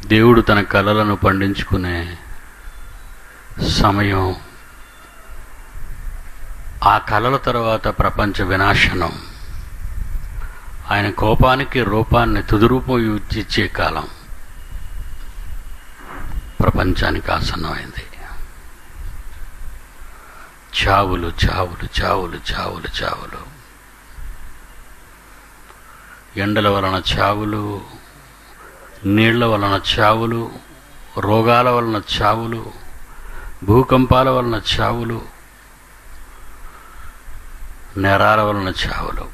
దేవుడు తన కలలను పండించుకునే సమయం ఆ కలల తర్వాత ప్రపంచ వినాశనం ఆయన కోపానికి రూపాన్ని తుదిరూపం ఇచ్చే కాలం ప్రపంచానికి ఆసన్నమైంది చావులు చావులు చావులు చావులు చావులు ఎండల వలన చావులు నీళ్ల వలన చావులు రోగాల వలన చావులు భూకంపాల వలన చావులు నెరాల వలన చావులు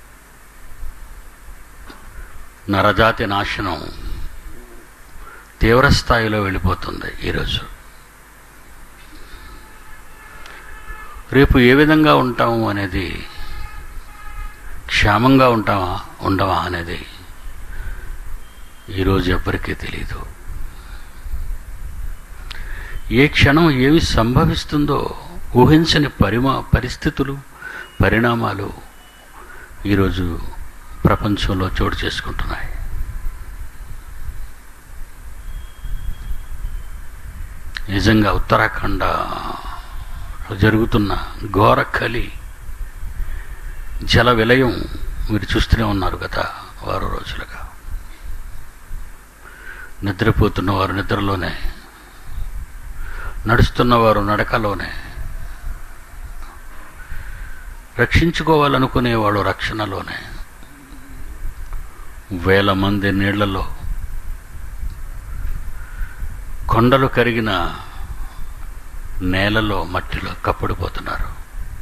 నరజాతి నాశనం తీవ్ర స్థాయిలో వెళ్ళిపోతుంది ఈరోజు రేపు ఏ విధంగా ఉంటాము అనేది క్షేమంగా ఉంటామా ఉండమా అనేది ఈరోజు ఎవ్వరికీ తెలియదు ఏ క్షణం ఏమి సంభవిస్తుందో ఊహించని పరిమా పరిస్థితులు పరిణామాలు ఈరోజు ప్రపంచంలో చోటు చేసుకుంటున్నాయి నిజంగా ఉత్తరాఖండ జరుగుతున్న ఘోర కలి జల విలయం మీరు చూస్తూనే ఉన్నారు గత వారం రోజులుగా నిద్రపోతున్న వారు నిద్రలోనే నడుస్తున్నవారు నడకలోనే రక్షించుకోవాలనుకునేవాడు రక్షణలోనే వేల మంది నీళ్లలో కొండలు కరిగిన నేలలో మట్టిలో కప్పడిపోతున్నారు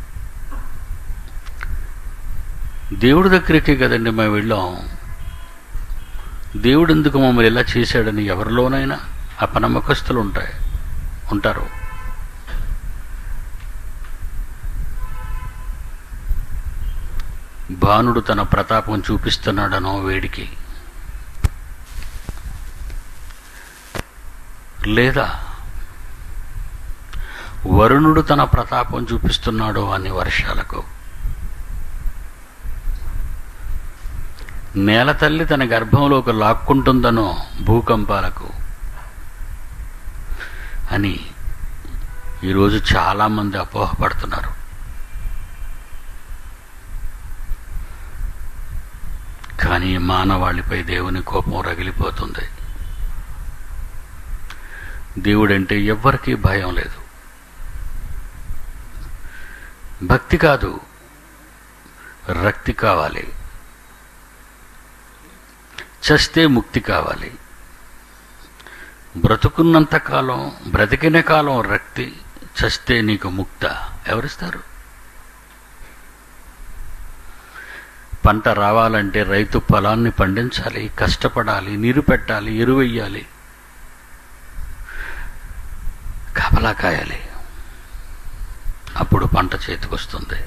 దేవుడి దగ్గరికి కదండి మేము వెళ్ళాం దేవుడు ఎందుకు మమ్మల్ని ఇలా చేశాడని ఎవరిలోనైనా అపనమ్మకస్తులు ఉంటాయి ఉంటారు భానుడు తన ప్రతాపం చూపిస్తున్నాడనో వేడికి లేదా వరుణుడు తన ప్రతాపం చూపిస్తున్నాడు అని వర్షాలకు నేల తల్లి తన గర్భంలోకి లాక్కుంటుందనో భూకంపాలకు అని ఈరోజు చాలామంది అపోహపడుతున్నారు కానీ మానవాళిపై దేవుని కోపం రగిలిపోతుంది దేవుడంటే ఎవ్వరికీ భయం లేదు భక్తి కాదు రక్తి కావాలి చస్తే ముక్తి కావాలి బ్రతుకున్నంత కాలం బ్రతికిన కాలం రక్తి చస్తే నీకు ముక్త ఎవరిస్తారు పంట రావాలంటే రైతు పొలాన్ని పండించాలి కష్టపడాలి నీరు పెట్టాలి ఎరువెయ్యాలి కాపలా కాయాలి అప్పుడు పంట చేతికొస్తుంది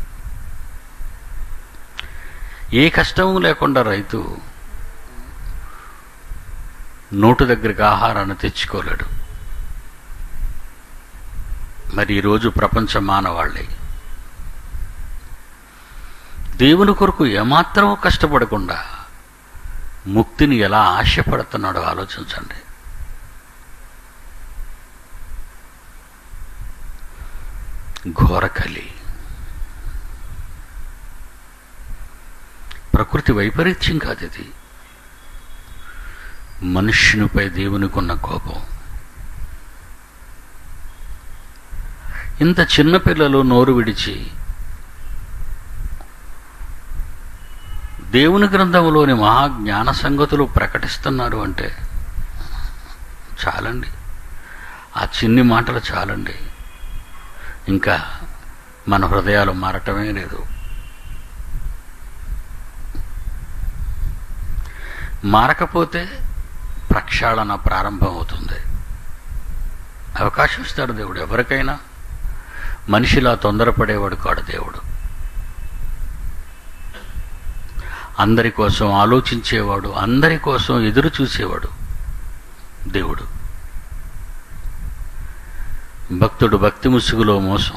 ఏ కష్టము లేకుండా రైతు నోటు దగ్గరికి ఆహారాన్ని తెచ్చుకోలేడు మరి ఈరోజు ప్రపంచ మానవాళ్ళే దేవుని కొరకు ఏమాత్రం కష్టపడకుండా ముక్తిని ఎలా ఆశపడుతున్నాడో ఆలోచించండి ఘోరకలి ప్రకృతి వైపరీత్యం కాదు ఇది మనుష్యునిపై దేవునికున్న కోపం ఇంత చిన్న పిల్లలు నోరు విడిచి దేవుని గ్రంథంలోని మహాజ్ఞాన సంగతులు ప్రకటిస్తున్నారు అంటే చాలండి ఆ చిన్ని మాటలు చాలండి ఇంకా మన హృదయాలు మారటమే లేదు మారకపోతే ప్రక్షాళన ప్రారంభమవుతుంది అవకాశం ఇస్తాడు దేవుడు ఎవరికైనా మనిషిలా తొందరపడేవాడు కాడు దేవుడు అందరి కోసం ఆలోచించేవాడు అందరి కోసం ఎదురు చూసేవాడు దేవుడు భక్తుడు భక్తి ముసుగులో మోసం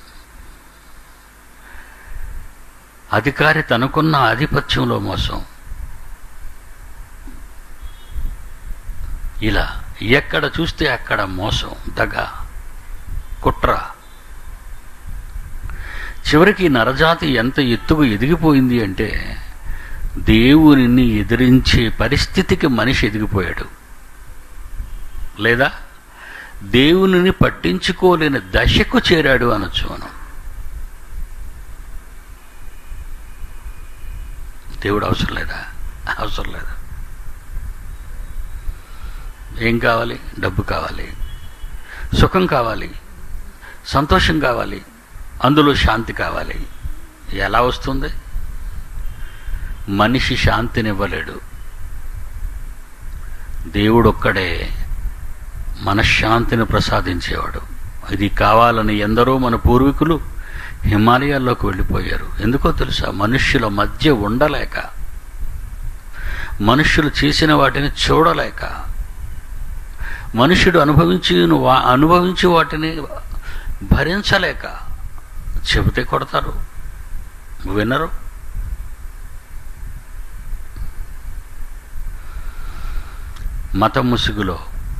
అధికారి తనకున్న ఆధిపత్యంలో మోసం ఇలా ఎక్కడ చూస్తే అక్కడ మోసం దగ కుట్ర చివరికి నరజాతి ఎంత ఎత్తుకు ఎదిగిపోయింది అంటే దేవునిని ఎదిరించే పరిస్థితికి మనిషి ఎదిగిపోయాడు లేదా దేవునిని పట్టించుకోలేని దశకు చేరాడు అనొచ్చు మనం దేవుడు అవసరం లేదా అవసరం లేదా ఏం కావాలి డబ్బు కావాలి సుఖం కావాలి సంతోషం కావాలి అందులో శాంతి కావాలి ఎలా వస్తుంది మనిషి శాంతినివ్వలేడు దేవుడొక్కడే మనశ్శాంతిని ప్రసాదించేవాడు ఇది కావాలని ఎందరో మన పూర్వీకులు హిమాలయాల్లోకి వెళ్ళిపోయారు ఎందుకో తెలుసా మనుష్యుల మధ్య ఉండలేక మనుష్యులు చేసిన వాటిని చూడలేక మనుష్యుడు అనుభవించి వా- అనుభవించి వాటిని భరించలేక చెబితే కొడతారు వినరు మత ముసుగులో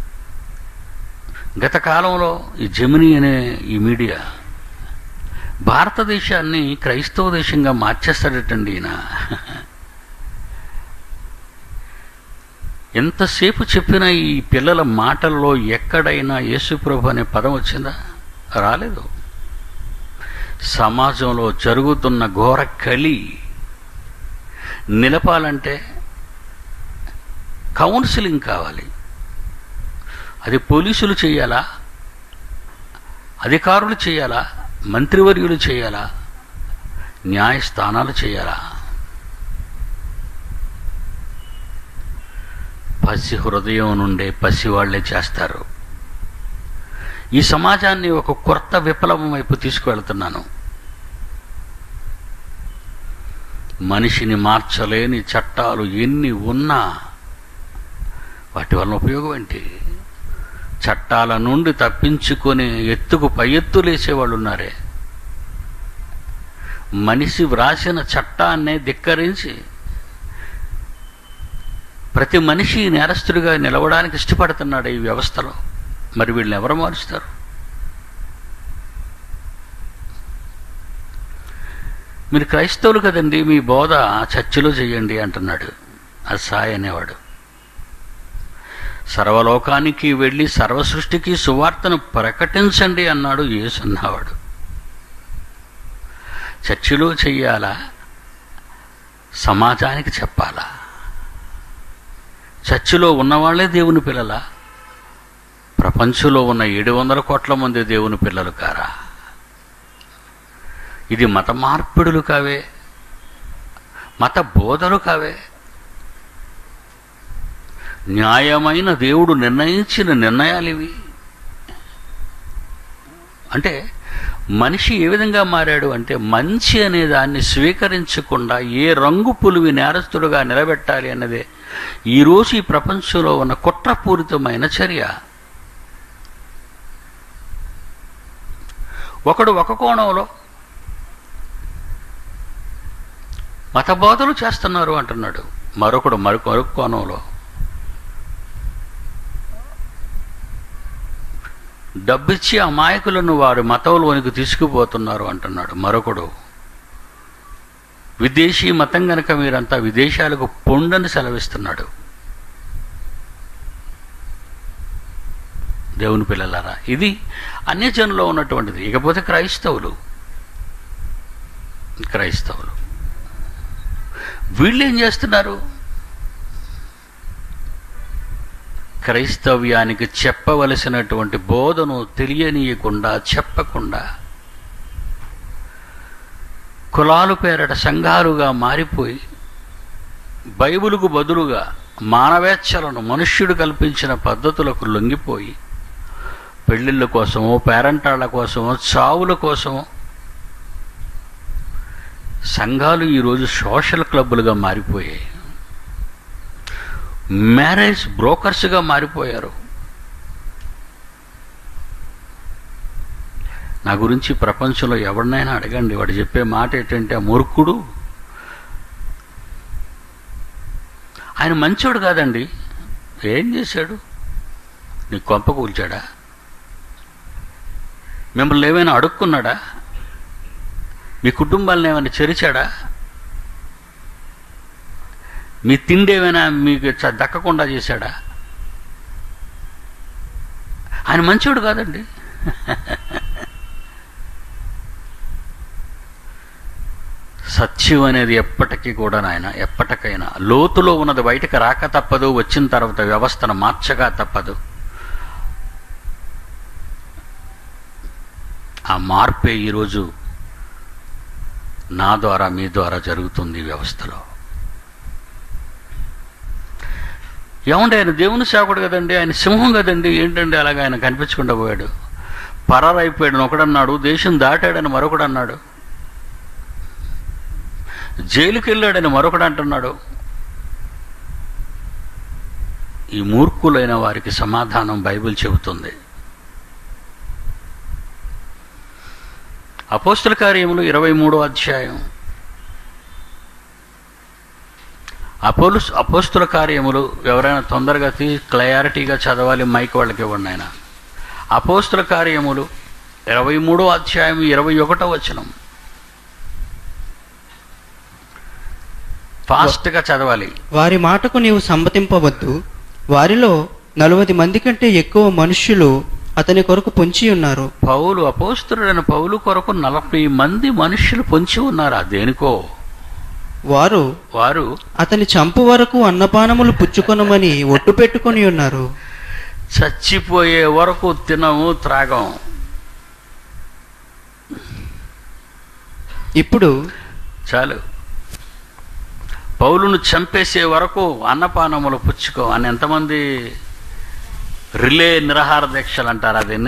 గత కాలంలో ఈ జమిని అనే ఈ మీడియా భారతదేశాన్ని క్రైస్తవ దేశంగా మార్చేస్తాడటండి ఈయన ఎంతసేపు చెప్పినా ఈ పిల్లల మాటల్లో ఎక్కడైనా యేసుప్రభు అనే పదం వచ్చిందా రాలేదు సమాజంలో జరుగుతున్న ఘోర కలి నిలపాలంటే కౌన్సిలింగ్ కావాలి అది పోలీసులు చేయాలా అధికారులు చేయాలా మంత్రివర్యులు చేయాలా న్యాయస్థానాలు చేయాలా పసి హృదయం నుండే పసివాళ్లే చేస్తారు ఈ సమాజాన్ని ఒక కొత్త విప్లవం వైపు తీసుకువెళ్తున్నాను మనిషిని మార్చలేని చట్టాలు ఎన్ని ఉన్నా వాటి వలన ఉపయోగం ఏంటి చట్టాల నుండి తప్పించుకొని ఎత్తుకు పై ఎత్తులేసేవాళ్ళు ఉన్నారే మనిషి వ్రాసిన చట్టాన్నే ధిక్కరించి ప్రతి మనిషి నేరస్తుడిగా నిలవడానికి ఇష్టపడుతున్నాడు ఈ వ్యవస్థలో మరి వీళ్ళని ఎవరు మారుస్తారు మీరు క్రైస్తవులు కదండి మీ బోధ చర్చిలో చెయ్యండి అంటున్నాడు అసాయ్ అనేవాడు సర్వలోకానికి వెళ్ళి సర్వ సృష్టికి సువార్తను ప్రకటించండి అన్నాడు యేసు అన్నవాడు చర్చిలో చెయ్యాలా సమాజానికి చెప్పాలా చర్చిలో ఉన్నవాళ్లే దేవుని పిల్లల ప్రపంచంలో ఉన్న ఏడు వందల కోట్ల మంది దేవుని పిల్లలు కారా ఇది మత మార్పిడులు కావే మత బోధలు కావే న్యాయమైన దేవుడు నిర్ణయించిన నిర్ణయాలు ఇవి అంటే మనిషి ఏ విధంగా మారాడు అంటే మంచి అనే దాన్ని స్వీకరించకుండా ఏ రంగు పులివి నేరస్తుడుగా నిలబెట్టాలి అన్నదే ఈరోజు ఈ ప్రపంచంలో ఉన్న కుట్రపూరితమైన చర్య ఒకడు ఒక కోణంలో మతబోధలు చేస్తున్నారు అంటున్నాడు మరొకడు మరొక మరొక కోణంలో డబ్బిచ్చి అమాయకులను వారి మతంలోనికి తీసుకుపోతున్నారు అంటున్నాడు మరొకడు విదేశీ మతం గనక మీరంతా విదేశాలకు పొండని సెలవిస్తున్నాడు దేవుని పిల్లలారా ఇది అన్యజనులో ఉన్నటువంటిది ఇకపోతే క్రైస్తవులు క్రైస్తవులు వీళ్ళు ఏం చేస్తున్నారు క్రైస్తవ్యానికి చెప్పవలసినటువంటి బోధను తెలియనీయకుండా చెప్పకుండా కులాలు పేరట సంఘాలుగా మారిపోయి బైబిలుకు బదులుగా మానవేచ్ఛలను మనుష్యుడు కల్పించిన పద్ధతులకు లొంగిపోయి పెళ్ళిళ్ళ కోసమో పేరంటాళ్ళ కోసమో చావుల కోసమో సంఘాలు ఈరోజు సోషల్ క్లబ్బులుగా మారిపోయాయి మ్యారేజ్ బ్రోకర్స్గా మారిపోయారు నా గురించి ప్రపంచంలో ఎవరినైనా అడగండి వాడు చెప్పే మాట ఏంటంటే ఆ మూర్ఖుడు ఆయన మంచోడు కాదండి ఏం చేశాడు నీ కొంప కూల్చాడా మిమ్మల్ని ఏమైనా అడుక్కున్నాడా మీ కుటుంబాలను ఏమైనా చెరిచాడా మీ తిండి ఏమైనా మీకు చ- దక్కకుండా చేశాడా ఆయన మంచివాడు కాదండి సత్యం అనేది ఎప్పటికీ కూడా నాయన ఎప్పటికైనా లోతులో ఉన్నది బయటకు రాక తప్పదు వచ్చిన తర్వాత వ్యవస్థను మార్చగా తప్పదు ఆ మార్పే ఈరోజు నా ద్వారా మీ ద్వారా జరుగుతుంది ఈ వ్యవస్థలో ఏమంటే ఆయన దేవుని సేవకుడు కదండి ఆయన సింహం కదండి ఏంటండి అలాగ ఆయన కనిపించకుండా పోయాడు పరారైపోయాడు ఒకడన్నాడు దేశం దాటాడని మరొకడు అన్నాడు జైలుకి వెళ్ళాడని మరొకడు అంటున్నాడు ఈ మూర్ఖులైన వారికి సమాధానం బైబిల్ చెబుతుంది అపోస్తుల కార్యములు ఇరవై మూడో అధ్యాయం అపోలు అపోస్తుల కార్యములు ఎవరైనా తొందరగా తీ క్లయారిటీగా చదవాలి మైక్ వాళ్ళకి ఇవ్వండి ఆయన అపోస్తుల కార్యములు ఇరవై మూడో అధ్యాయం ఇరవై ఒకటో వచనం ఫాస్ట్గా చదవాలి వారి మాటకు నీవు సమ్మతింపవద్దు వారిలో నలువది మంది కంటే ఎక్కువ మనుష్యులు అతని కొరకు పొంచి ఉన్నారు పౌలు అపోస్తుడైన పౌలు కొరకు నలభై మంది మనుషులు పొంచి ఉన్నారు దేనికో వారు వారు అతని చంపు వరకు అన్నపానములు పుచ్చుకొనమని ఒట్టు పెట్టుకొని ఉన్నారు చచ్చిపోయే వరకు తినము త్రాగం ఇప్పుడు చాలు పౌలును చంపేసే వరకు అన్నపానములు పుచ్చుకో అని ఎంతమంది రిలే నిరాహార దీక్షలు అంటారా దీన్ని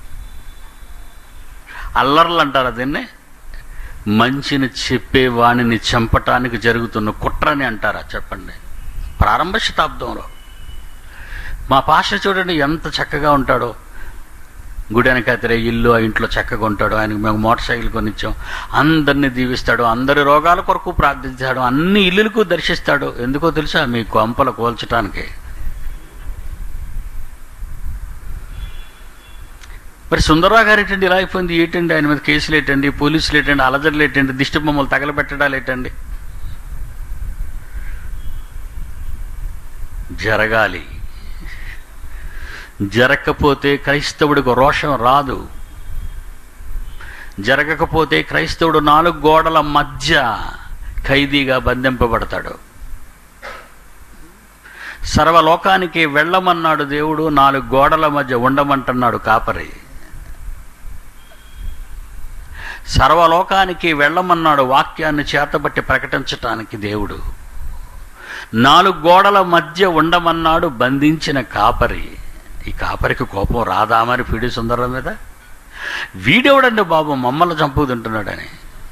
అల్లర్లు అంటారా దీన్ని మంచిని చెప్పే వాణిని చంపటానికి జరుగుతున్న కుట్రని అంటారా చెప్పండి ప్రారంభ శతాబ్దంలో మా పాష చూడండి ఎంత చక్కగా ఉంటాడో గుడి వెనకాతరే ఇల్లు ఆ ఇంట్లో చక్కగా ఉంటాడు ఆయనకు మేము మోటార్ సైకిల్ కొనిచ్చాం అందరినీ దీవిస్తాడు అందరి రోగాల కొరకు ప్రార్థించాడు అన్ని ఇల్లులకు దర్శిస్తాడు ఎందుకో తెలుసా మీ కొంపలు కోల్చటానికి మరి సుందరరావు గారు ఏంటండి ఇలా అయిపోయింది ఏంటండి ఆయన మీద కేసులు ఏంటండి పోలీసులు ఏంటండి అలజడులు ఏంటండి దిష్టి బొమ్మలు తగలబెట్టడాలు ఏంటండి జరగాలి జరగకపోతే క్రైస్తవుడికి రోషం రాదు జరగకపోతే క్రైస్తవుడు నాలుగు గోడల మధ్య ఖైదీగా బంధింపబడతాడు సర్వలోకానికి వెళ్ళమన్నాడు దేవుడు నాలుగు గోడల మధ్య ఉండమంటున్నాడు కాపరి సర్వలోకానికి వెళ్ళమన్నాడు వాక్యాన్ని చేతబట్టి ప్రకటించటానికి దేవుడు నాలుగు గోడల మధ్య ఉండమన్నాడు బంధించిన కాపరి ఈ కాపరికి కోపం రాదా మరి పీడి సుందరం మీద వీడెవడండి బాబు మమ్మల్ని చంపుతుంటున్నాడని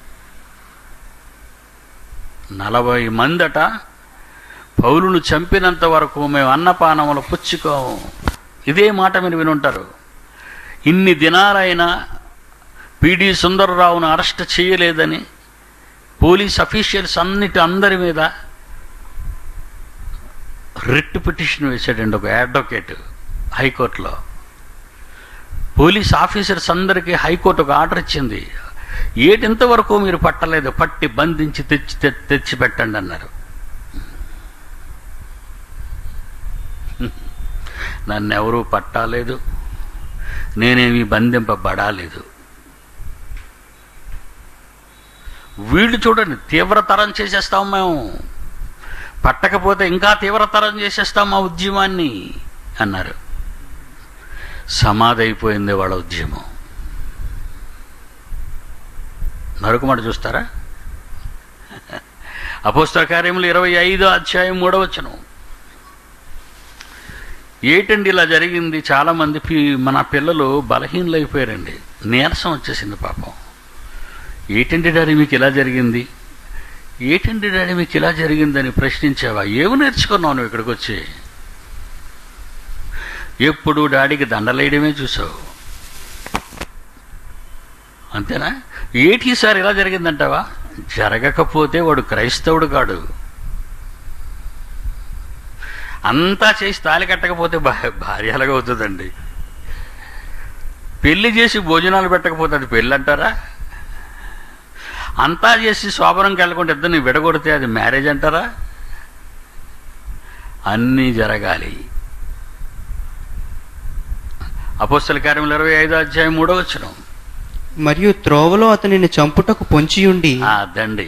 నలభై మందట పౌలును చంపినంత వరకు మేము అన్నపానములు పుచ్చుకోము ఇదే మాట మీరు వినుంటారు ఇన్ని దినాలైనా పిడి సుందరరావును అరెస్ట్ చేయలేదని పోలీస్ అఫీషియల్స్ అన్నిటి అందరి మీద రిట్ పిటిషన్ వేశాడండి ఒక అడ్వకేట్ హైకోర్టులో పోలీస్ ఆఫీసర్స్ అందరికీ హైకోర్టు ఒక ఆర్డర్ ఇచ్చింది ఏటింతవరకు మీరు పట్టలేదు పట్టి బంధించి తెచ్చి తె- తెచ్చి పెట్టండి అన్నారు నన్ను ఎవరూ పట్టాలేదు నేనేమి బంధింపబడాలేదు వీళ్ళు చూడండి తీవ్రతరం చేసేస్తాం మేము పట్టకపోతే ఇంకా తీవ్రతరం చేసేస్తాం మా ఉద్యమాన్ని అన్నారు సమాధి అయిపోయింది వాళ్ళ ఉద్యమం మరొక మాట చూస్తారా అపోస్తల కార్యములు ఇరవై ఐదో అధ్యాయం మూడవచనం ఏటండి ఇలా జరిగింది చాలామంది పి- మన పిల్లలు బలహీనలు అయిపోయారండి నీరసం వచ్చేసింది పాపం ఏటండి డాడీ మీకు ఇలా జరిగింది ఏటండి డాడీ మీకు ఇలా జరిగిందని ప్రశ్నించావా ఏమి నేర్చుకున్నావు నువ్వు ఇక్కడికి వచ్చి ఎప్పుడు డాడీకి దండలేయడమే చూసావు అంతేనా ఏటి ఈసారి ఇలా జరిగిందంటావా జరగకపోతే వాడు క్రైస్తవుడు కాడు అంతా చేసి తాళి కట్టకపోతే భా- భార్య ఎలాగ అవుతుందండి పెళ్లి చేసి భోజనాలు పెట్టకపోతే అది పెళ్ళి అంటారా అంతా చేసి శోభనంకి వెళ్ళకుండా ఇద్దరిని విడగొడితే అది మ్యారేజ్ అంటారా అన్నీ జరగాలి అపోస్తల కార్యములు ఇరవై ఐదో అధ్యాయం మూడో వచ్చిన మరియు త్రోవలో అతనిని చంపుటకు పొంచియుండి దండి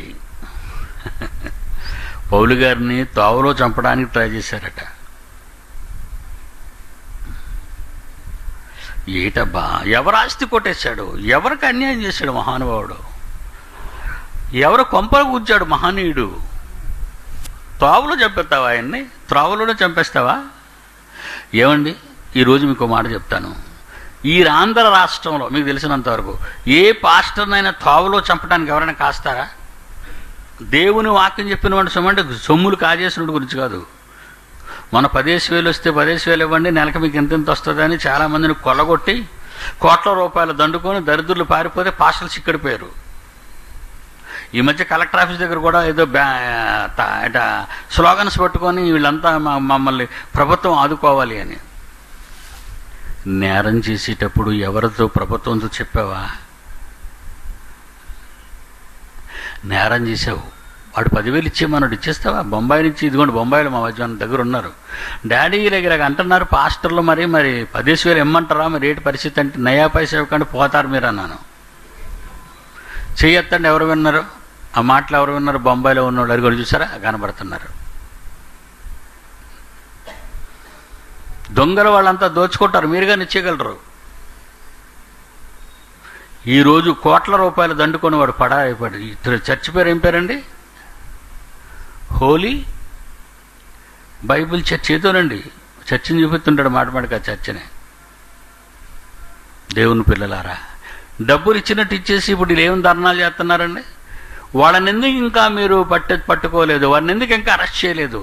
పౌలు గారిని తోవలో చంపడానికి ట్రై చేశారట ఏటబ్బా ఎవరు ఆస్తి కొట్టేశాడు ఎవరికి అన్యాయం చేశాడు మహానుభావుడు ఎవరు కొంపలు కూర్చాడు మహనీయుడు తోవలో చంపేస్తావా ఆయన్ని త్రోవలోనే చంపేస్తావా ఏమండి ఈరోజు మీకు ఒక మాట చెప్తాను ఈ ఆంధ్ర రాష్ట్రంలో మీకు తెలిసినంత వరకు ఏ పాస్టర్నైనా తోవలో చంపడానికి ఎవరైనా కాస్తారా దేవుని వాక్యం చెప్పిన వాడు సొమ్మంటే సొమ్ములు కాజేసిన గురించి కాదు మన పదేసి వేలు వస్తే పదేసి వేలు ఇవ్వండి నెలకు మీకు ఎంత ఎంత వస్తుందని చాలామందిని కొల్లగొట్టి కోట్ల రూపాయలు దండుకొని దరిద్రులు పారిపోతే పాస్టర్లు చిక్కడిపోయారు ఈ మధ్య కలెక్టర్ ఆఫీస్ దగ్గర కూడా ఏదో బ్యా త- ఇట స్లోగన్స్ పట్టుకొని వీళ్ళంతా మా- మమ్మల్ని ప్రభుత్వం ఆదుకోవాలి అని నేరం చేసేటప్పుడు ఎవరితో ప్రభుత్వంతో చెప్పావా నేరం చేసావు వాడు పదివేలు ఇచ్చేమన్నాడు ఇచ్చేస్తావా బొంబాయి నుంచి ఇదిగోండి బొంబాయిలో మా మధ్య దగ్గర ఉన్నారు డాడీ దగ్గర అంటున్నారు పాస్టర్లు మరి మరి పదేసి వేలు ఇమ్మంటారా మరి రేటు పరిస్థితి అంటే నయా పైసా ఇవ్వకండి పోతారు మీరు అన్నాను చెయ్యొత్తండి ఎవరు విన్నారు ఆ మాటలు ఎవరు విన్నారు బొంబాయిలో ఉన్నవాళ్ళు అడిగి చూసారా కనబడుతున్నారు దొంగలు వాళ్ళంతా దోచుకుంటారు మీరుగా నిచ్చేయగలరు ఈరోజు కోట్ల రూపాయలు దండుకొని వాడు పడా అయిపోయాడు ఇతడు చర్చ్ పేరు ఏం పేరండి హోలీ బైబిల్ చర్చ్ ఏదోనండి చర్చిని చూపిస్తుంటాడు మాట మాటగా చర్చనే దేవుని పిల్లలారా డబ్బులు ఇచ్చినట్టు ఇచ్చేసి ఇప్పుడు వీళ్ళు ఏం ధర్నాలు చేస్తున్నారండి వాళ్ళని ఎందుకు ఇంకా మీరు పట్టే పట్టుకోలేదు వారిని ఎందుకు ఇంకా అరెస్ట్ చేయలేదు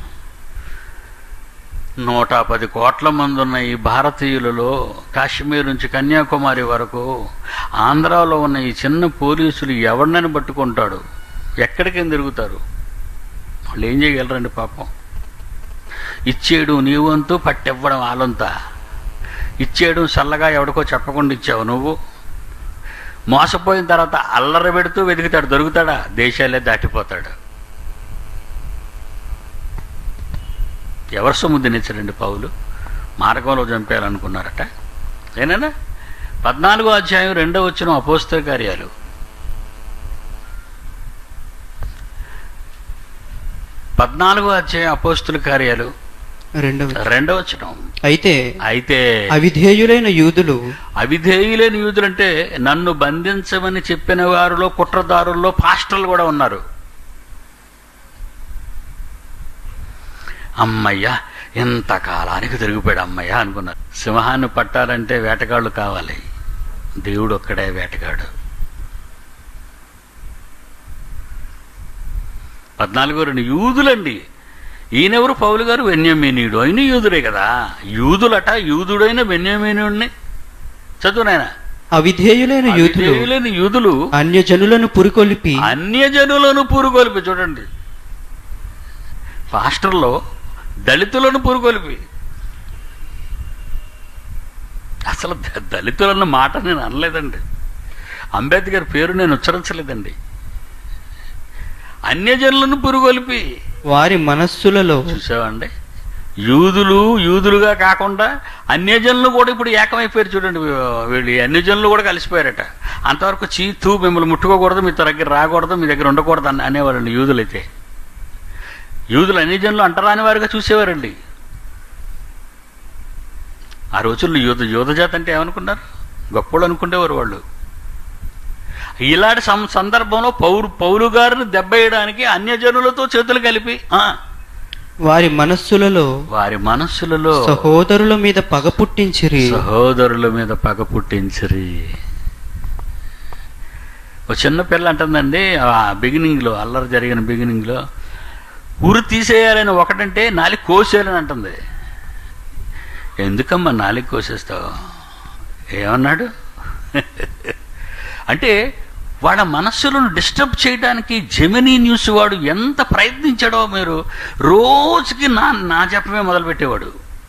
నూట పది కోట్ల మంది ఉన్న ఈ భారతీయులలో కాశ్మీర్ నుంచి కన్యాకుమారి వరకు ఆంధ్రాలో ఉన్న ఈ చిన్న పోలీసులు ఎవరినని పట్టుకుంటాడు ఎక్కడికి తిరుగుతారు వాళ్ళు ఏం చేయగలరండి పాపం ఇచ్చేయడం నీ వంతు పట్టివ్వడం వాళ్ళంతా ఇచ్చేయడం చల్లగా ఎవడికో చెప్పకుండా ఇచ్చావు నువ్వు మోసపోయిన తర్వాత అల్లరి పెడుతూ వెతుకుతాడు దొరుకుతాడా దేశాలే దాటిపోతాడు ఎవరు సొమ్ము తినేచ్చారండి పావులు మార్గంలో చంపేయాలనుకున్నారట ఏనా పద్నాలుగో అధ్యాయం రెండో వచ్చిన అపోస్తల కార్యాలు పద్నాలుగో అధ్యాయం అపోస్తుల కార్యాలు రెండవ రెండో వచ్చిన అయితే అయితే అవిధేయులైన యూదులు అవిధేయులేని యూదులంటే నన్ను బంధించమని చెప్పిన వారిలో కుట్రదారుల్లో పాస్టర్లు కూడా ఉన్నారు అమ్మయ్య ఇంతకాలానికి తిరిగిపోయాడు అమ్మయ్య అనుకున్నారు సింహాన్ని పట్టాలంటే వేటగాళ్ళు కావాలి దేవుడు ఒక్కడే వేటగాడు పద్నాలుగో రెండు యూదులండి ఈయనెవరు పౌలు గారు వెన్యమీనీయుడు అయిన యూదుడే కదా యూదులట యూదుడైన వెన్యమీనుడిని చదువునాయన అవిధేయులైన యూదులు అవిధేయులైన యూదులు అన్యజనులను పురికొల్పి అన్యజనులను పురుగొలిపి చూడండి పాస్టర్లో దళితులను పురుగొలిపి అసలు ద- దళితులన్న మాట నేను అనలేదండి అంబేద్కర్ పేరు నేను ఉచ్చరించలేదండి అన్యజనులను పురుగొలిపి వారి మనస్సులలో చూసావండి యూదులు యూదులుగా కాకుండా అన్యజనులు కూడా ఇప్పుడు ఏకమైపోయారు చూడండి వీళ్ళు ఈ అన్యజనులు కూడా కలిసిపోయారట అంతవరకు చీతూ మిమ్మల్ని ముట్టుకోకూడదు మీ దగ్గర రాకూడదు మీ దగ్గర ఉండకూడదు అని అనేవారండి యూదులైతే యూదులు అన్యజనులు అంటరాని వారుగా చూసేవారండి ఆ రోజుల్లో యూద యూదజాత అంటే ఏమనుకున్నారు గొప్పలు అనుకునేవారు వాళ్ళు ఇలాంటి సం సందర్భంలో పౌరు పౌరు గారిని దెబ్బేయడానికి అన్యజనులతో చేతులు కలిపి ఆ, వారి మనస్సులలో వారి మనస్సులలో సహోదరుల మీద పగ పుట్టించిరి సహోదరుల మీద పగ పుట్టించరి ఒక చిన్న పిల్ల అంటుందండి ఆ బిగినింగ్లో అల్లరి జరిగిన బిగినింగ్లో ఉరి తీసేయాలని ఒకటంటే నాలుగు కోసేయాలని అంటుంది ఎందుకమ్మా నాలుగు కోసేస్తావు ఏమన్నాడు అంటే వాళ్ళ మనస్సులను డిస్టర్బ్ చేయడానికి జెమినీ న్యూస్ వాడు ఎంత ప్రయత్నించాడో మీరు రోజుకి నా నా జపమే మొదలుపెట్టేవాడు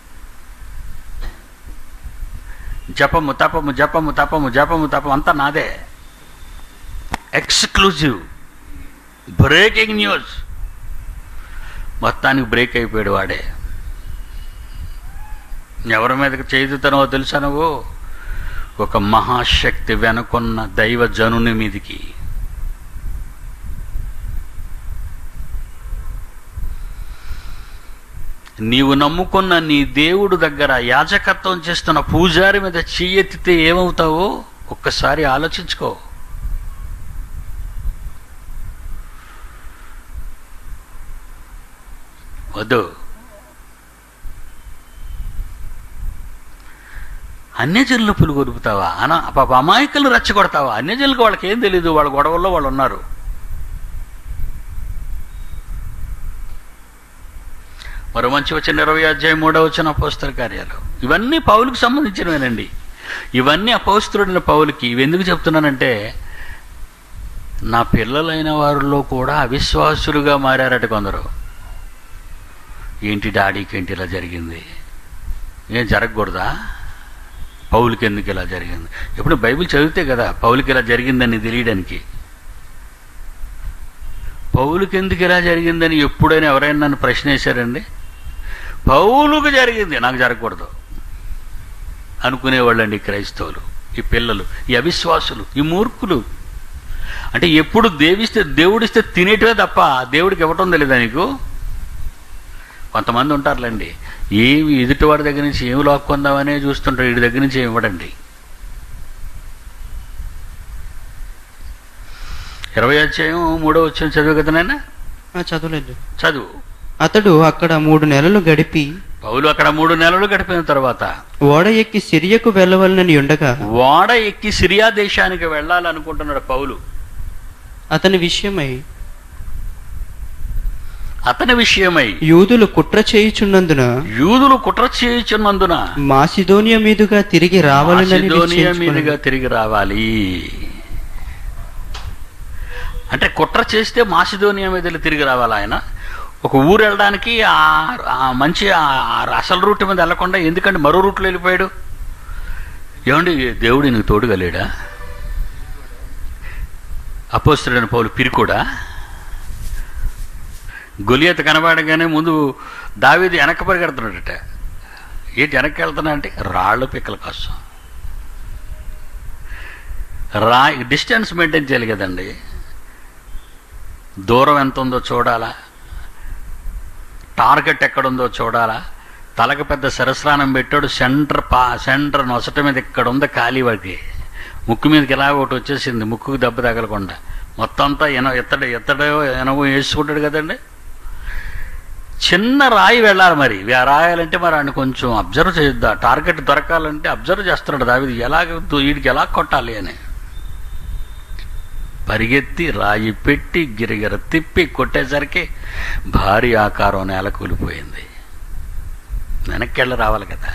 జపము తపము జపము తపము జపము తపము అంతా నాదే ఎక్స్క్లూజివ్ బ్రేకింగ్ న్యూస్ మొత్తానికి బ్రేక్ అయిపోయాడు వాడే ఎవరి మీదకి చేదుతానో తెలుసా నువ్వు ఒక మహాశక్తి వెనుకున్న దైవ జనుని మీదికి నీవు నమ్ముకున్న నీ దేవుడు దగ్గర యాజకత్వం చేస్తున్న పూజారి మీద చెయ్యెత్తితే ఏమవుతావో ఒక్కసారి ఆలోచించుకో వద్దు అన్యజనులు పులుగొరుపుతావా అన పాప అమాయకులు రెచ్చగొడతావా అన్యజనులకు వాళ్ళకి ఏం తెలియదు వాళ్ళ గొడవల్లో వాళ్ళు ఉన్నారు మరో మంచి వచ్చిన ఇరవై అధ్యాయం మూడో వచ్చిన అపోస్తల కార్యాలు ఇవన్నీ పౌలుకు సంబంధించినవేనండి ఇవన్నీ అపౌస్తుడైన పౌలుకి ఇవి ఎందుకు చెప్తున్నానంటే నా పిల్లలైన వారిలో కూడా అవిశ్వాసులుగా మారారట కొందరు ఏంటి డాడీకి ఏంటి ఇలా జరిగింది ఏం జరగకూడదా పౌలకి ఎందుకు ఇలా జరిగింది ఎప్పుడు బైబిల్ చదివితే కదా పౌలకి ఇలా జరిగిందని తెలియడానికి పౌలుకి ఎందుకు ఇలా జరిగిందని ఎప్పుడైనా ఎవరైనా నన్ను ప్రశ్న వేశారండి పౌలుకు జరిగింది నాకు జరగకూడదు అనుకునేవాళ్ళండి ఈ క్రైస్తవులు ఈ పిల్లలు ఈ అవిశ్వాసులు ఈ మూర్ఖులు అంటే ఎప్పుడు దేవిస్తే దేవుడిస్తే తినేటివే తప్ప దేవుడికి ఇవ్వటం తెలీదా నీకు కొంతమంది ఉంటారులేండి ఏమి ఎదుటివాడి దగ్గర నుంచి ఏమి లాక్కుందామనే చూస్తుంటారు వీడి దగ్గర నుంచి ఏమి ఇవ్వడండి ఇరవై అధ్యాయం మూడో వచ్చిన చదువు కదా నాయన ఆ, చదవలేదు చదువు అతడు అక్కడ మూడు నెలలు గడిపి పౌలు అక్కడ మూడు నెలలు గడిపిన తర్వాత ఓడ ఎక్కి సిరియకు వెళ్ళవలనని ఉండగా ఓడ ఎక్కి సిరియా దేశానికి వెళ్ళాలనుకుంటున్నాడు పౌలు అతని విషయమై అతని విషయమై యూదులు కుట్ర చేయుచున్నందున యూదులు కుట్ర చేయుచున్నందున మాసిదోనియ మీదుగా తిరిగి రావాలని మాసిదోనియా నిశ్చయించుకొనెను. మీదుగా తిరిగి రావాలి అంటే కుట్ర చేస్తే మాసిదోనియా మీద తిరిగి రావాలి ఆయన ఒక ఊరు వెళ్ళడానికి ఆ- ఆ మంచి ఆ- ఆ అసలు రూట్ మీద వెళ్ళకుండా ఎందుకంటే మరో రూట్లో వెళ్ళిపోయాడు ఏమండి దేవుడు నీకు తోడుగా లేడా అపోస్తుడైన పౌలు పిరికోడా గొలియత కనబడగానే ముందు దావీది వెనక పరిగెడుతున్నాడట ఏంటి వెనక్కి వెళ్తున్నా అంటే రాళ్ళు పిక్కల కోసం రా డిస్టెన్స్ మెయింటైన్ చేయాలి కదండి దూరం ఎంత ఉందో చూడాలా టార్గెట్ ఎక్కడుందో చూడాలా తలకు పెద్ద శిరస్నానం పెట్టాడు సెంటర్ పా సెంటర్ నొసట మీద ఇక్కడ ఉంది ఖాళీ వాడికి ముక్కు మీదకి ఇలా ఒకటి వచ్చేసింది ముక్కుకు దెబ్బ తగలకుండా మొత్తం అంతా ఎన ఎత్తడు ఎత్తడో ఎనవో వేసుకుంటాడు కదండి చిన్న రాయి వెళ్ళాలి మరి ఆ రాయాలంటే మరి ఆయన కొంచెం అబ్జర్వ్ చేయొద్దా టార్గెట్ దొరకాలంటే అబ్జర్వ్ చేస్తున్నాడు దావిది ఎలాగ వీడికి ఎలా కొట్టాలి అని పరిగెత్తి రాయి పెట్టి గిరిగిర తిప్పి కొట్టేసరికి భారీ ఆకారం నేల కూలిపోయింది వెనక్కి వెళ్ళి రావాలి కదా